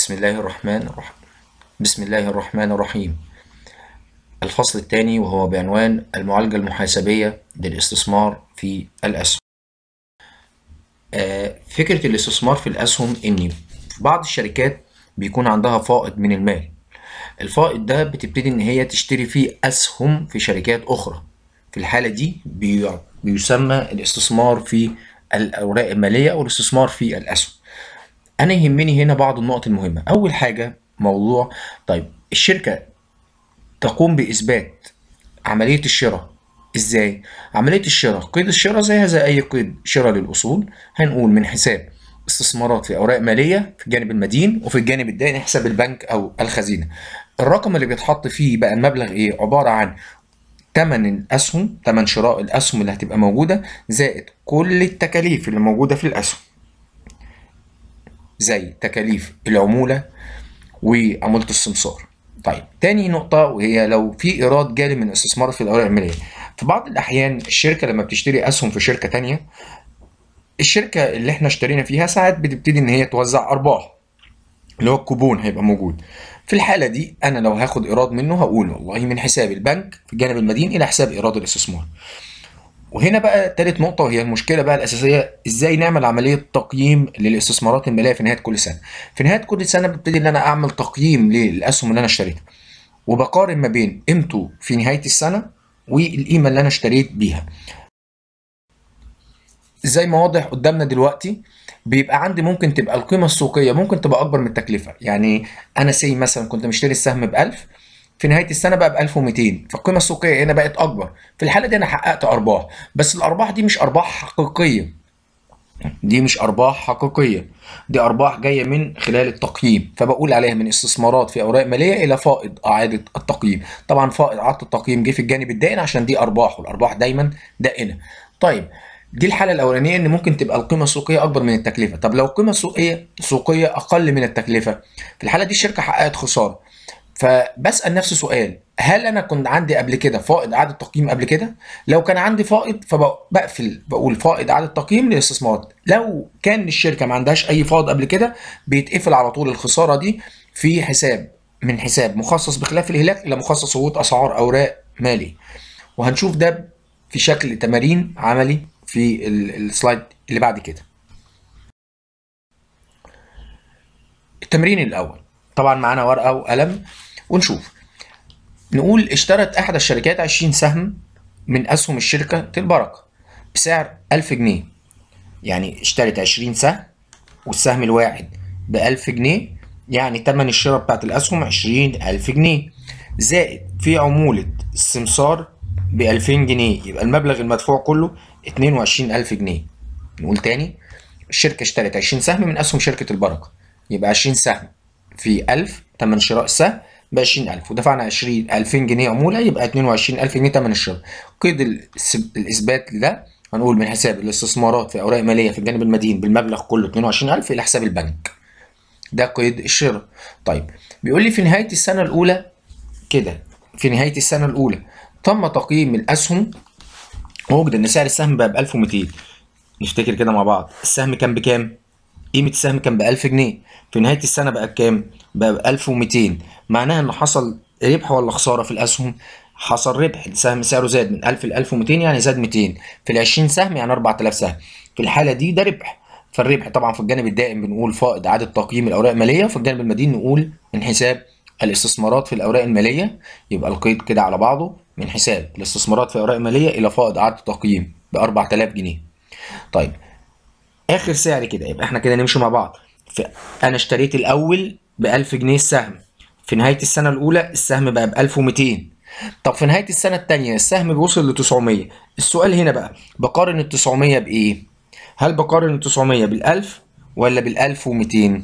بسم الله الرحمن الرحيم بسم الله الرحمن الرحيم الفصل الثاني وهو بعنوان المعالجة المحاسبية للاستثمار في الأسهم آه، فكرة الاستثمار في الأسهم إن في بعض الشركات بيكون عندها فائض من المال الفائض ده بتبتدي إن هي تشتري فيه أسهم في شركات أخرى في الحالة دي بي- بيسمى الاستثمار في الأوراق المالية أو الاستثمار في الأسهم انا يهمني هنا بعض النقط المهمه اول حاجه موضوع طيب الشركه تقوم باثبات عمليه الشراء ازاي عمليه الشراء قيد الشراء زيها زي اي قيد شراء للاصول هنقول من حساب استثمارات في اوراق ماليه في الجانب المدين وفي الجانب الدائن حساب البنك او الخزينه الرقم اللي بيتحط فيه بقى المبلغ ايه عباره عن تمن الاسهم تمن شراء الاسهم اللي هتبقى موجوده زائد كل التكاليف اللي موجوده في الاسهم زي تكاليف العمولة وعمولة السمسار طيب تاني نقطة وهي لو في إيراد جالي من استثمار في الأوراق المالية في بعض الأحيان الشركة لما بتشتري أسهم في شركة تانية الشركة اللي احنا اشترينا فيها ساعات بتبتدي إن هي توزع أرباح اللي هو الكوبون هيبقى موجود في الحالة دي أنا لو هاخد إيراد منه هقول والله من حساب البنك في الجانب المدين إلى حساب إيراد الاستثمار وهنا بقى تالت نقطة وهي المشكلة بقى الأساسية إزاي نعمل عملية تقييم للاستثمارات المالية في نهاية كل سنة. في نهاية كل سنة ببتدي إن أنا أعمل تقييم للأسهم اللي أنا اشتريتها. وبقارن ما بين قيمته في نهاية السنة والقيمة اللي أنا اشتريت بيها. زي ما واضح قدامنا دلوقتي بيبقى عندي ممكن تبقى القيمة السوقية ممكن تبقى أكبر من التكلفة، يعني أنا سي مثلا كنت مشتري السهم ب 1000 في نهايه السنه بقى ب 1200 فالقيمه السوقيه هنا بقت اكبر في الحاله دي انا حققت ارباح بس الارباح دي مش ارباح حقيقيه دي مش ارباح حقيقيه دي ارباح جايه من خلال التقييم فبقول عليها من استثمارات في اوراق ماليه الى فائض اعاده التقييم طبعا فائض اعاده التقييم جه في الجانب الدائن عشان دي ارباح والارباح دايما دائنه طيب دي الحاله الاولانيه ان ممكن تبقى القيمه السوقيه اكبر من التكلفه طب لو القيمه السوقيه سوقيه اقل من التكلفه في الحاله دي الشركه حققت خساره فبسأل نفسي سؤال هل انا كنت عندي قبل كده فائض اعاده تقييم قبل كده لو كان عندي فائض فبقفل بقول فائض اعاده تقييم للاستثمارات لو كان الشركه ما عندهاش اي فائض قبل كده بيتقفل على طول الخساره دي في حساب من حساب مخصص بخلاف الهلاك الى مخصص هبوط اسعار اوراق مالي وهنشوف ده في شكل تمارين عملي في ال- السلايد اللي بعد كده التمرين الاول طبعا معانا ورقه وقلم ونشوف نقول اشترت احد الشركات 20 سهم من اسهم الشركه البركه بسعر 1000 جنيه يعني اشترت 20 سهم والسهم الواحد ب 1000 جنيه يعني تمن الشراء بتاعت الاسهم 20000 جنيه زائد في عموله السمسار ب 2000 جنيه يبقى المبلغ المدفوع كله 22000 جنيه نقول تاني الشركه اشترت 20 سهم من اسهم شركه البركه يبقى 20 سهم في 1000 تمن شراء السهم ب 20000 ودفعنا 20 2000 جنيه عموله يبقى 22000 جنيه تمن الشراء قيد الس- الاثبات ده هنقول من حساب الاستثمارات في اوراق ماليه في الجانب المدين بالمبلغ كله 22000 الى حساب البنك ده قيد الشراء طيب بيقول لي في نهايه السنه الاولى كده في نهايه السنه الاولى تم تقييم الاسهم ووجد ان سعر السهم بقى ب 1200 نفتكر كده مع بعض السهم كان بكام قيمة السهم كان ب 1000 جنيه في نهاية السنة بقى بكام؟ بقى ب 1200 معناها إن حصل ربح ولا خسارة في الأسهم؟ حصل ربح السهم سعره زاد من 1000 ل 1200 يعني زاد 200 في ال 20 سهم يعني 4000 سهم في الحالة دي ده ربح فالربح طبعا في الجانب الدائم بنقول فائض إعادة تقييم الأوراق المالية وفي الجانب المدين نقول من حساب الاستثمارات في الأوراق المالية يبقى القيد كده على بعضه من حساب الاستثمارات في الأوراق المالية إلى فائض إعادة تقييم ب 4000 جنيه طيب اخر سعر كده يبقى احنا كده نمشي مع بعض انا اشتريت الاول ب 1000 جنيه السهم في نهايه السنه الاولى السهم بقى ب 1200 طب في نهايه السنه الثانيه السهم بيوصل ل 900 السؤال هنا بقى بقارن ال 900 بايه هل بقارن ال 900 بال 1000 ولا بال 1200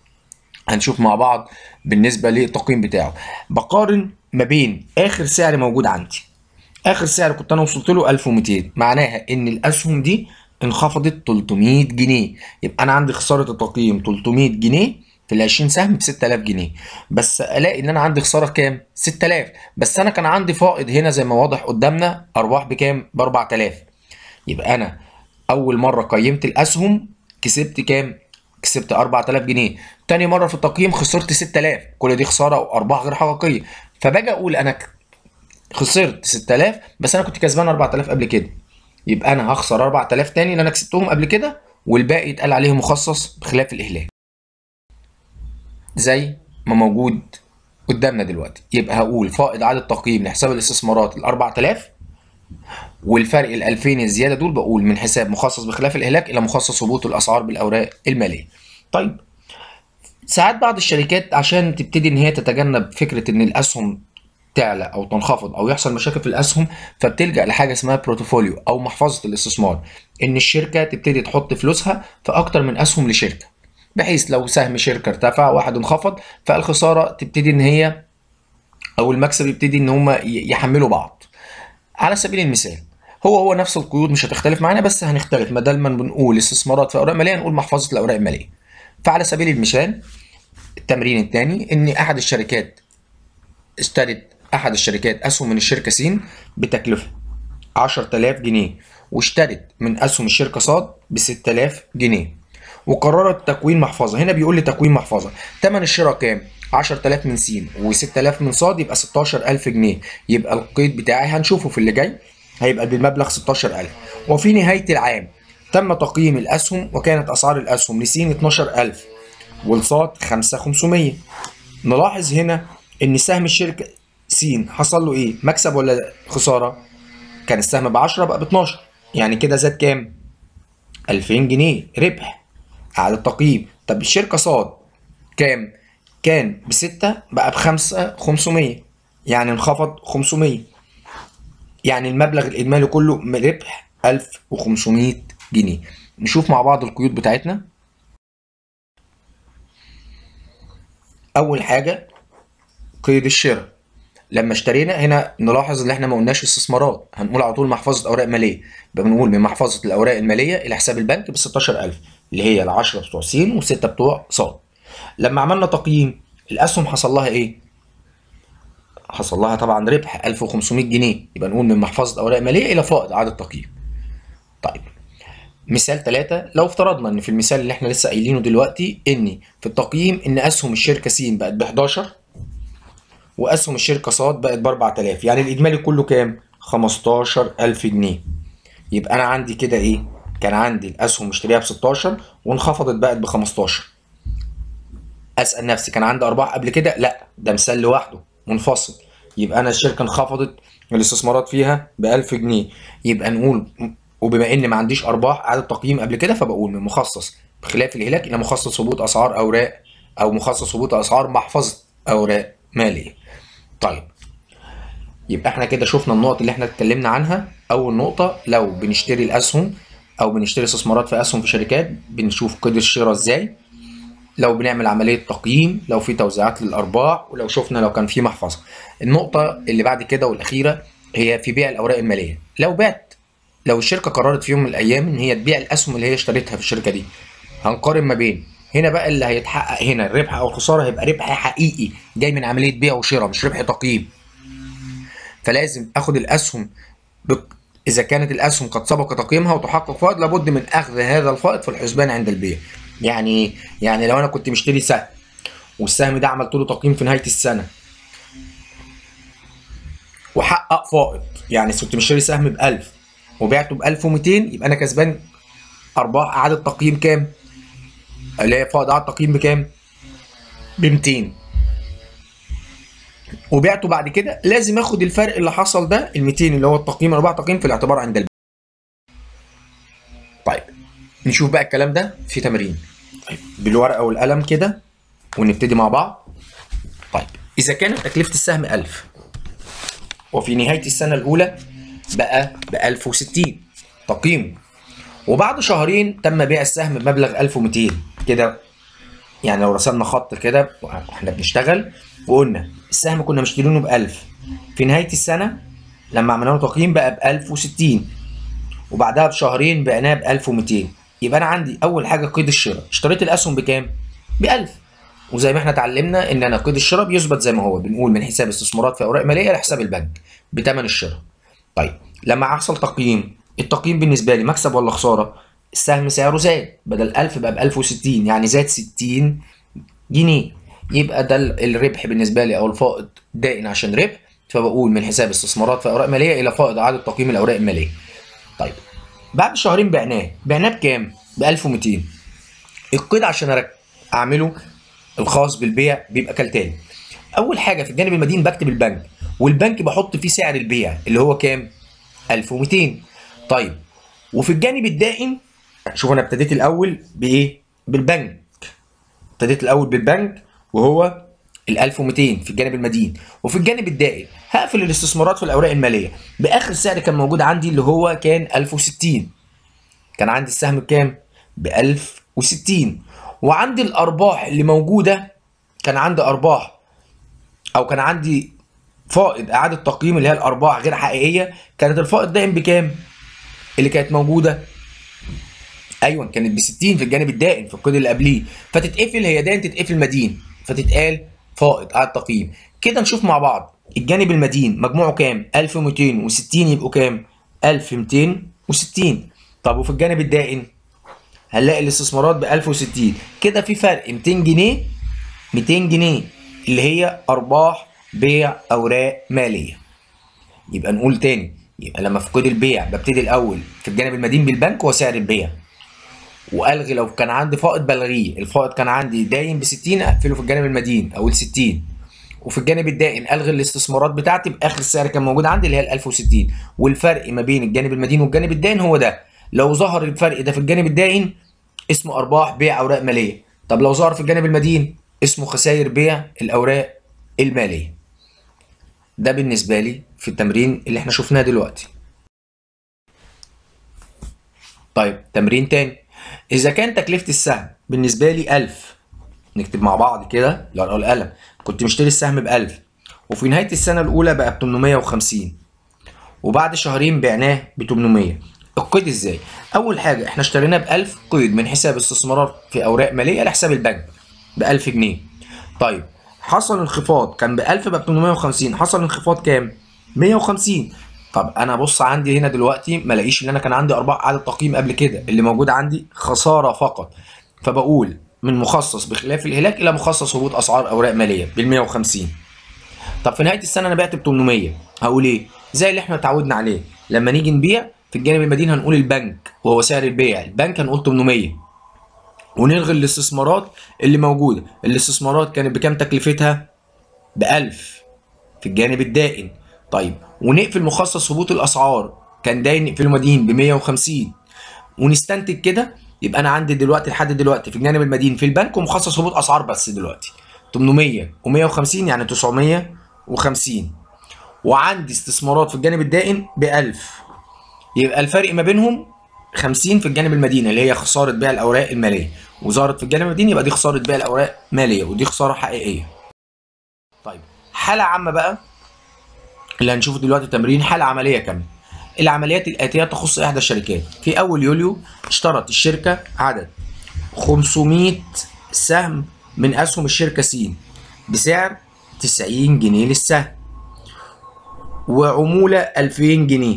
هنشوف مع بعض بالنسبه للتقييم بتاعه بقارن ما بين اخر سعر موجود عندي اخر سعر كنت انا وصلت له 1200 معناها ان الاسهم دي انخفضت 300 جنيه يبقى انا عندي خساره التقييم 300 جنيه في ال 20 سهم ب 6000 جنيه بس الاقي ان انا عندي خساره كام 6000 بس انا كان عندي فائض هنا زي ما واضح قدامنا ارباح بكام ب 4000 يبقى انا اول مره قيمت الاسهم كسبت كام كسبت 4000 جنيه تاني مره في التقييم خسرت 6000 كل دي خساره وارباح غير حقيقيه فباجي اقول انا خسرت 6000 بس انا كنت كسبان 4000 قبل كده يبقى انا هخسر 4000 تاني اللي انا كسبتهم قبل كده والباقي يتقال عليه مخصص بخلاف الاهلاك زي ما موجود قدامنا دلوقتي يبقى هقول فائض عدد تقييم لحساب الاستثمارات ال 4000 والفرق ال 2000 الزياده دول بقول من حساب مخصص بخلاف الاهلاك الى مخصص هبوط الاسعار بالاوراق الماليه. طيب ساعات بعض الشركات عشان تبتدي ان هي تتجنب فكره ان الاسهم تعلى او تنخفض او يحصل مشاكل في الاسهم فبتلجا لحاجه اسمها بروتوفوليو او محفظه الاستثمار ان الشركه تبتدي تحط فلوسها في اكتر من اسهم لشركه بحيث لو سهم شركه ارتفع واحد انخفض فالخساره تبتدي ان هي او المكسب يبتدي ان هم يحملوا بعض على سبيل المثال هو هو نفس القيود مش هتختلف معانا بس هنختلف ما دام بنقول استثمارات في اوراق ماليه نقول محفظه الاوراق الماليه فعلى سبيل المثال التمرين الثاني ان احد الشركات اشترت احد الشركات اسهم من الشركه س بتكلفه 10000 جنيه واشترت من اسهم الشركه ص ب 6000 جنيه وقررت تكوين محفظه هنا بيقول لي تكوين محفظه ثمن الشراء كام 10000 من س و6000 من ص يبقى 16000 جنيه يبقى القيد بتاعي هنشوفه في اللي جاي هيبقى بالمبلغ 16000 وفي نهايه العام تم تقييم الاسهم وكانت اسعار الاسهم لس 12000 ولصاد 5500 نلاحظ هنا ان سهم الشركه س حصل له ايه مكسب ولا خساره كان السهم ب 10 بقى ب 12 يعني كده زاد كام 2000 جنيه ربح على التقييم طب الشركه صاد كام كان بستة بقى بخمسة 500 يعني انخفض 500 يعني المبلغ الإجمالي كله ربح 1500 جنيه نشوف مع بعض القيود بتاعتنا أول حاجة قيد الشراء لما اشترينا هنا نلاحظ ان احنا ما قلناش استثمارات هنقول على طول محفظه اوراق ماليه يبقى بنقول من محفظه الاوراق الماليه الى حساب البنك ب 16000 اللي هي ال 10 بتوع س و6 بتوع ص لما عملنا تقييم الاسهم حصل لها ايه حصل لها طبعا ربح 1500 جنيه يبقى نقول من محفظه اوراق ماليه الى فائض عدد تقييم طيب مثال ثلاثة لو افترضنا ان في المثال اللي احنا لسه قايلينه دلوقتي ان في التقييم ان اسهم الشركه س بقت ب 11 واسهم الشركه ص بقت ب 4000 يعني الاجمالي كله كام 15000 جنيه يبقى انا عندي كده ايه كان عندي الاسهم مشتريها ب 16 وانخفضت بقت ب 15 اسال نفسي كان عندي ارباح قبل كده لا ده مثال لوحده منفصل يبقى انا الشركه انخفضت الاستثمارات فيها ب 1000 جنيه يبقى نقول وبما ان ما عنديش ارباح عدد تقييم قبل كده فبقول من مخصص بخلاف الاهلاك الى مخصص هبوط اسعار اوراق او مخصص هبوط اسعار محفظه اوراق ماليه طيب يبقى احنا كده شفنا النقط اللي احنا اتكلمنا عنها اول نقطه لو بنشتري الاسهم او بنشتري استثمارات في اسهم في شركات بنشوف قيد الشراء ازاي لو بنعمل عمليه تقييم لو في توزيعات للارباح ولو شفنا لو كان في محفظه النقطه اللي بعد كده والاخيره هي في بيع الاوراق الماليه لو بعت لو الشركه قررت في يوم من الايام ان هي تبيع الاسهم اللي هي اشتريتها في الشركه دي هنقارن ما بين هنا بقى اللي هيتحقق هنا الربح او الخساره هيبقى ربح حقيقي جاي من عمليه بيع وشراء مش ربح تقييم فلازم اخد الاسهم بك... اذا كانت الاسهم قد سبق تقييمها وتحقق فائض لابد من اخذ هذا الفائض في الحسبان عند البيع يعني يعني لو انا كنت مشتري سهم والسهم ده عملت له تقييم في نهايه السنه وحقق فائض يعني كنت مشتري سهم ب 1000 وبعته ب 1200 يبقى انا كسبان ارباح اعاده تقييم كام؟ اللي هي فائض اعاده تقييم بكام؟ ب 200 وبعته بعد كده لازم اخد الفرق اللي حصل ده ال 200 اللي هو التقييم ارباح تقييم في الاعتبار عند البيع. طيب نشوف بقى الكلام ده في تمرين. طيب بالورقه والقلم كده ونبتدي مع بعض. طيب اذا كانت تكلفه السهم 1000 وفي نهايه السنه الاولى بقى ب 1060 تقييمه وبعد شهرين تم بيع السهم بمبلغ 1200 كده يعني لو رسمنا خط كده واحنا بنشتغل وقلنا السهم كنا مشترينه ب 1000 في نهايه السنه لما عملنا له تقييم بقى ب 1060 وبعدها بشهرين بعناه ب 1200 يبقى انا عندي اول حاجه قيد الشراء اشتريت الاسهم بكام؟ ب 1000 وزي ما احنا اتعلمنا ان انا قيد الشراء بيثبت زي ما هو بنقول من حساب استثمارات في اوراق ماليه لحساب البنك بثمن الشراء طيب لما حصل تقييم التقييم بالنسبه لي مكسب ولا خساره السهم سعره زاد بدل 1000 بقى ب 1060 يعني زاد 60 جنيه يبقى ده الربح بالنسبه لي او الفائض دائن عشان ربح فبقول من حساب استثمارات في اوراق ماليه الى فائض اعاده تقييم الاوراق الماليه. طيب بعد شهرين بعناه بعناه بكام؟ ب 1200 القيد عشان اعمله الخاص بالبيع بيبقى كالتالي اول حاجه في الجانب المدين بكتب البنك والبنك بحط فيه سعر البيع اللي هو كام 1200 طيب وفي الجانب الدائم شوف انا ابتديت الاول بايه بالبنك ابتديت الاول بالبنك وهو ال 1200 في الجانب المدين وفي الجانب الدائم هقفل الاستثمارات في الاوراق الماليه باخر سعر كان موجود عندي اللي هو كان 1060 كان عندي السهم بكام ب 1060 وعندي الارباح اللي موجوده كان عندي ارباح او كان عندي فائض اعاده تقييم اللي هي الارباح غير حقيقيه كانت الفائض دائم بكام اللي كانت موجوده ايوه كانت ب 60 في الجانب الدائم في القيد اللي قبليه فتتقفل هي دائم تتقفل مدين فتتقال فائض اعاده تقييم كده نشوف مع بعض الجانب المدين مجموعه كام 1260 يبقوا كام 1260 طب وفي الجانب الدائن هنلاقي الاستثمارات ب 1060 كده في فرق 200 جنيه 200 جنيه اللي هي ارباح بيع اوراق ماليه يبقى نقول تاني يبقى لما في كود البيع ببتدي الاول في الجانب المدين بالبنك هو سعر البيع والغي لو كان عندي فائض بلغيه الفائض كان عندي داين ب 60 اقفله في الجانب المدين اقول 60 وفي الجانب الدائن الغي الاستثمارات بتاعتي باخر سعر كان موجود عندي اللي هي ال 1060 والفرق ما بين الجانب المدين والجانب الدائن هو ده لو ظهر الفرق ده في الجانب الدائن اسمه ارباح بيع اوراق ماليه طب لو ظهر في الجانب المدين اسمه خسائر بيع الاوراق الماليه ده بالنسبه لي في التمرين اللي احنا شفناه دلوقتي طيب تمرين تاني اذا كان تكلفه السهم بالنسبه لي 1000 نكتب مع بعض كده الورقه والقلم كنت مشتري السهم ب 1000 وفي نهايه السنه الاولى بقى ب 850 وبعد شهرين بعناه ب 800 القيد ازاي اول حاجه احنا اشتريناه ب 1000 قيد من حساب استثمارات في اوراق ماليه لحساب البنك ب 1000 جنيه طيب حصل انخفاض كان ب 1000 بقى ب 850 حصل انخفاض كام 150 طب انا بص عندي هنا دلوقتي ما الاقيش ان انا كان عندي ارباح اعاده تقييم قبل كده اللي موجود عندي خساره فقط فبقول من مخصص بخلاف الهلاك الى مخصص هبوط اسعار اوراق ماليه بال 150 طب في نهايه السنه انا بعت ب 800 هقول ايه زي اللي احنا اتعودنا عليه لما نيجي نبيع في الجانب المدين هنقول البنك وهو سعر البيع البنك هنقول 800 ونلغي الاستثمارات اللي موجوده الاستثمارات كانت بكام تكلفتها ب 1000 في الجانب الدائن طيب ونقفل مخصص هبوط الاسعار كان داين نقفله مدين ب 150 ونستنتج كده يبقى انا عندي دلوقتي لحد دلوقتي في الجانب المدين في البنك ومخصص هبوط اسعار بس دلوقتي 800 و150 يعني 950 وعندي استثمارات في الجانب الدائن ب 1000 يبقى الفرق ما بينهم 50 في الجانب المدينه اللي هي خساره بيع الاوراق الماليه وظهرت في الجانب المديني يبقى دي خساره بيع الاوراق ماليه ودي خساره حقيقيه طيب حاله عامه بقى اللي هنشوفه دلوقتي تمرين حاله عمليه كامله العمليات الاتيه تخص احدى الشركات في اول يوليو اشترت الشركه عدد 500 سهم من اسهم الشركه س بسعر 90 جنيه للسهم وعموله 2000 جنيه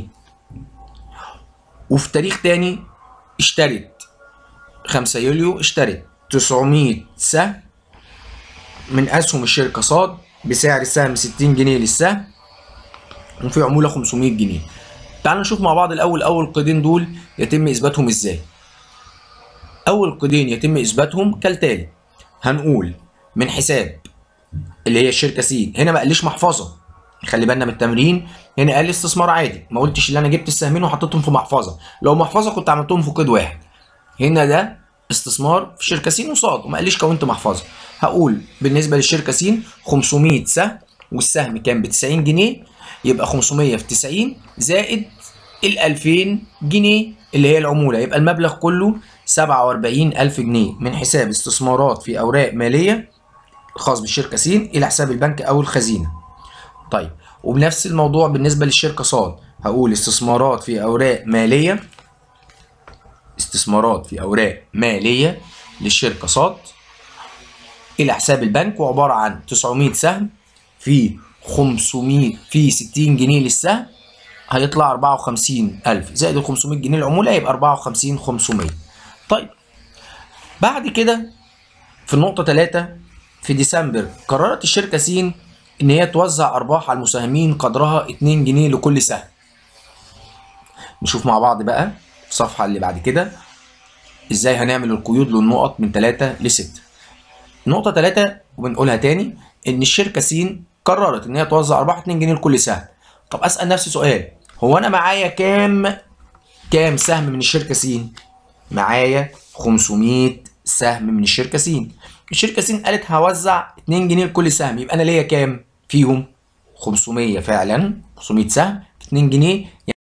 وفي تاريخ تاني اشترت 5 يوليو اشترت 900 سهم من اسهم الشركه صاد بسعر السهم 60 جنيه للسهم وفي عموله 500 جنيه تعالوا نشوف مع بعض الاول اول قيدين دول يتم اثباتهم ازاي اول قيدين يتم اثباتهم كالتالي هنقول من حساب اللي هي الشركه س هنا ما قاليش محفظه خلي بالنا من التمرين هنا قال لي استثمار عادي ما قلتش ان انا جبت السهمين وحطيتهم في محفظه لو محفظه كنت عملتهم في قيد واحد هنا ده استثمار في شركه س وصاد وما قاليش كونت محفظه هقول بالنسبه للشركه س 500 سهم والسهم كان ب 90 جنيه يبقى 500 في 90 زائد ال 2000 جنيه اللي هي العموله يبقى المبلغ كله 47000 جنيه من حساب استثمارات في اوراق ماليه خاص بالشركه س الى حساب البنك او الخزينه طيب وبنفس الموضوع بالنسبه للشركه صاد هقول استثمارات في اوراق ماليه استثمارات في اوراق ماليه للشركه صاد الى حساب البنك وعباره عن 900 سهم في 500 في 60 جنيه للسهم هيطلع 54000 زائد ال 500 جنيه العموله يبقى 54 500 طيب بعد كده في النقطة 3 في ديسمبر قررت الشركة س إن هي توزع أرباح على المساهمين قدرها 2 جنيه لكل سهم. نشوف مع بعض بقى في الصفحة اللي بعد كده إزاي هنعمل القيود للنقط من 3 ل 6. نقطة 3 وبنقولها تاني إن الشركة س قررت إن هي توزع أرباح 2 جنيه لكل سهم. طب أسأل نفسي سؤال هو أنا معايا كام كام سهم من الشركة س؟ معايا 500 سهم من الشركة س. الشركة س قالت هوزع 2 جنيه لكل سهم يبقى أنا ليا كام فيهم؟ 500 فعلا 500 سهم 2 جنيه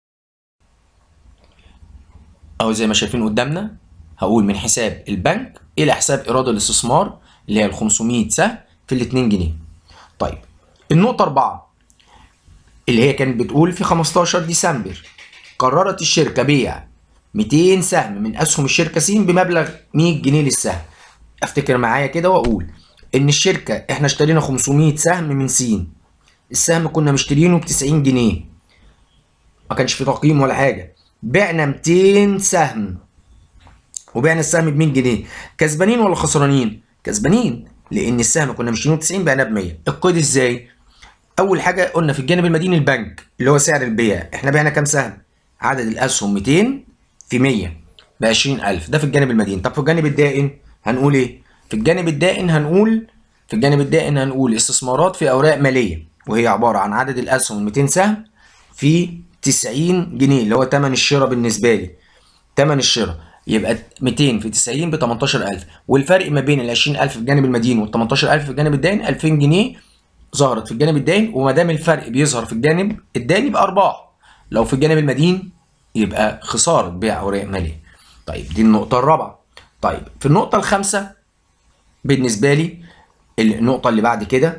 أهو زي ما شايفين قدامنا هقول من حساب البنك إلى حساب إيراد الاستثمار اللي هي ال 500 سهم في ال 2 جنيه. طيب النقطة 4 اللي هي كانت بتقول في 15 ديسمبر قررت الشركة بيع 200 سهم من أسهم الشركة س بمبلغ 100 جنيه للسهم. افتكر معايا كده واقول ان الشركه احنا اشترينا 500 سهم من س السهم كنا مشترينه ب 90 جنيه ما كانش في تقييم ولا حاجه بعنا 200 سهم وبعنا السهم ب 100 جنيه كسبانين ولا خسرانين كسبانين لان السهم كنا مشترينه ب 90 بقينا ب 100 القيد ازاي اول حاجه قلنا في الجانب المديني البنك اللي هو سعر البيع احنا بعنا كام سهم عدد الاسهم 200 في 100 ب 20000 ده في الجانب المديني طب في الجانب الدائن هنقول ايه؟ في الجانب الدائن هنقول في الجانب الدائن هنقول استثمارات في اوراق ماليه وهي عباره عن عدد الاسهم 200 سهم في 90 جنيه اللي هو ثمن الشراء بالنسبه لي ثمن الشراء يبقى 200 في 90 ب 18000 والفرق ما بين ال 20000 في الجانب المدين وال 18000 في الجانب الدائن 2000 جنيه ظهرت في الجانب الدائن وما دام الفرق بيظهر في الجانب الدائن يبقى ارباح لو في الجانب المدين يبقى خساره بيع اوراق ماليه طيب دي النقطه الرابعه طيب في النقطة الخامسة بالنسبة لي النقطة اللي بعد كده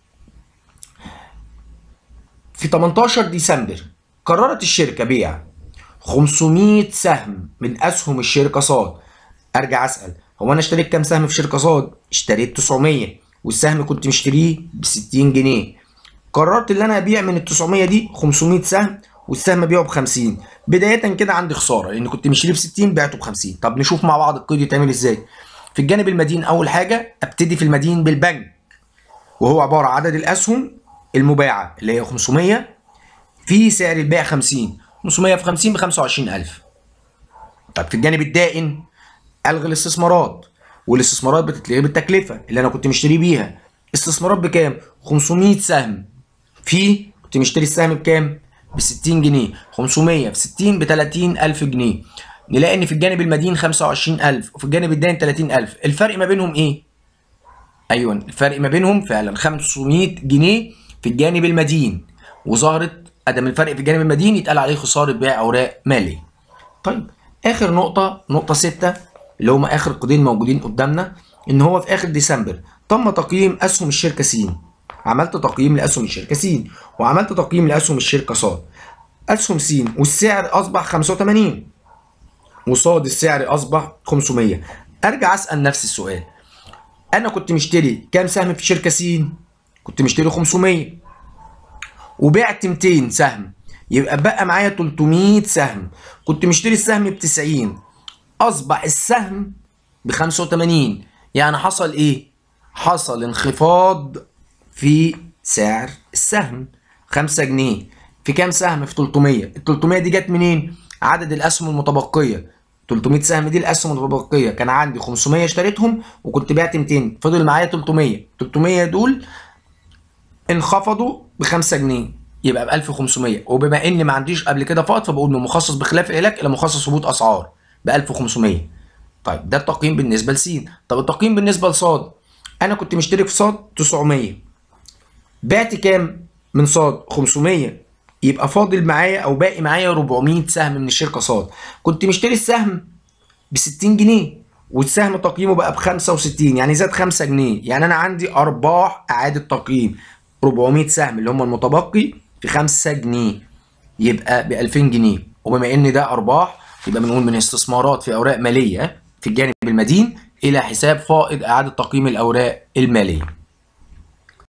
في 18 ديسمبر قررت الشركة بيع 500 سهم من أسهم الشركة صاد أرجع أسأل هو أنا اشتريت كام سهم في شركة صاد؟ اشتريت 900 والسهم كنت مشتريه ب 60 جنيه قررت ان انا ابيع من ال 900 دي 500 سهم والسهم ابيعه ب 50 بدايه كده عندي خساره لان كنت مشتريه ب 60 بعته ب 50 طب نشوف مع بعض القيد يتعمل ازاي في الجانب المدين اول حاجه ابتدي في المدين بالبنك وهو عباره عن عدد الاسهم المباعه اللي هي 500 في سعر البيع 50 500 في 50 ب 25000 طب في الجانب الدائن الغي الاستثمارات والاستثمارات بتتلغي بالتكلفه اللي انا كنت مشتري بيها استثمارات بكام 500 سهم في كنت مشتري السهم بكام ب 60 جنيه 500 في 60 ب 30000 جنيه نلاقي ان في الجانب المدين 25000 وفي الجانب الدائن 30000 الفرق ما بينهم ايه ايوه الفرق ما بينهم فعلا 500 جنيه في الجانب المدين وظهرت ادم الفرق في الجانب المدين يتقال عليه خساره بيع اوراق ماليه طيب اخر نقطه نقطه 6 اللي هما اخر قيدين موجودين قدامنا ان هو في اخر ديسمبر تم تقييم اسهم الشركه س عملت تقييم لاسهم الشركه س وعملت تقييم لاسهم الشركه ص اسهم س والسعر اصبح 85 وصاد السعر اصبح 500 ارجع اسال نفسي السؤال انا كنت مشتري كام سهم في شركه س كنت مشتري 500 وبعت 200 سهم يبقى بقى معايا 300 سهم كنت مشتري السهم ب 90 اصبح السهم ب 85 يعني حصل ايه حصل انخفاض في سعر السهم 5 جنيه في كام سهم في 300 ال 300 دي جت منين عدد الاسهم المتبقيه 300 سهم دي الاسهم المتبقيه كان عندي 500 اشتريتهم وكنت بعت 200 فضل معايا 300 300 دول انخفضوا ب 5 جنيه يبقى ب 1500 وبما اني ما عنديش قبل كده فائض فبقول من مخصص بخلاف الاهلاك الى مخصص هبوط اسعار ب 1500 طيب ده التقييم بالنسبه لسين طب التقييم بالنسبه لصاد انا كنت مشتري في صاد 900 بعت كام من صاد 500 يبقى فاضل معايا او باقي معايا 400 سهم من الشركه صاد كنت مشتري السهم ب 60 جنيه والسهم تقييمه بقى ب 65 يعني زاد 5 جنيه يعني انا عندي ارباح اعاده تقييم 400 سهم اللي هم المتبقي في 5 جنيه يبقى ب 2000 جنيه وبما ان ده ارباح يبقى بنقول من استثمارات في اوراق ماليه في الجانب المدين الى حساب فائض اعاده تقييم الاوراق الماليه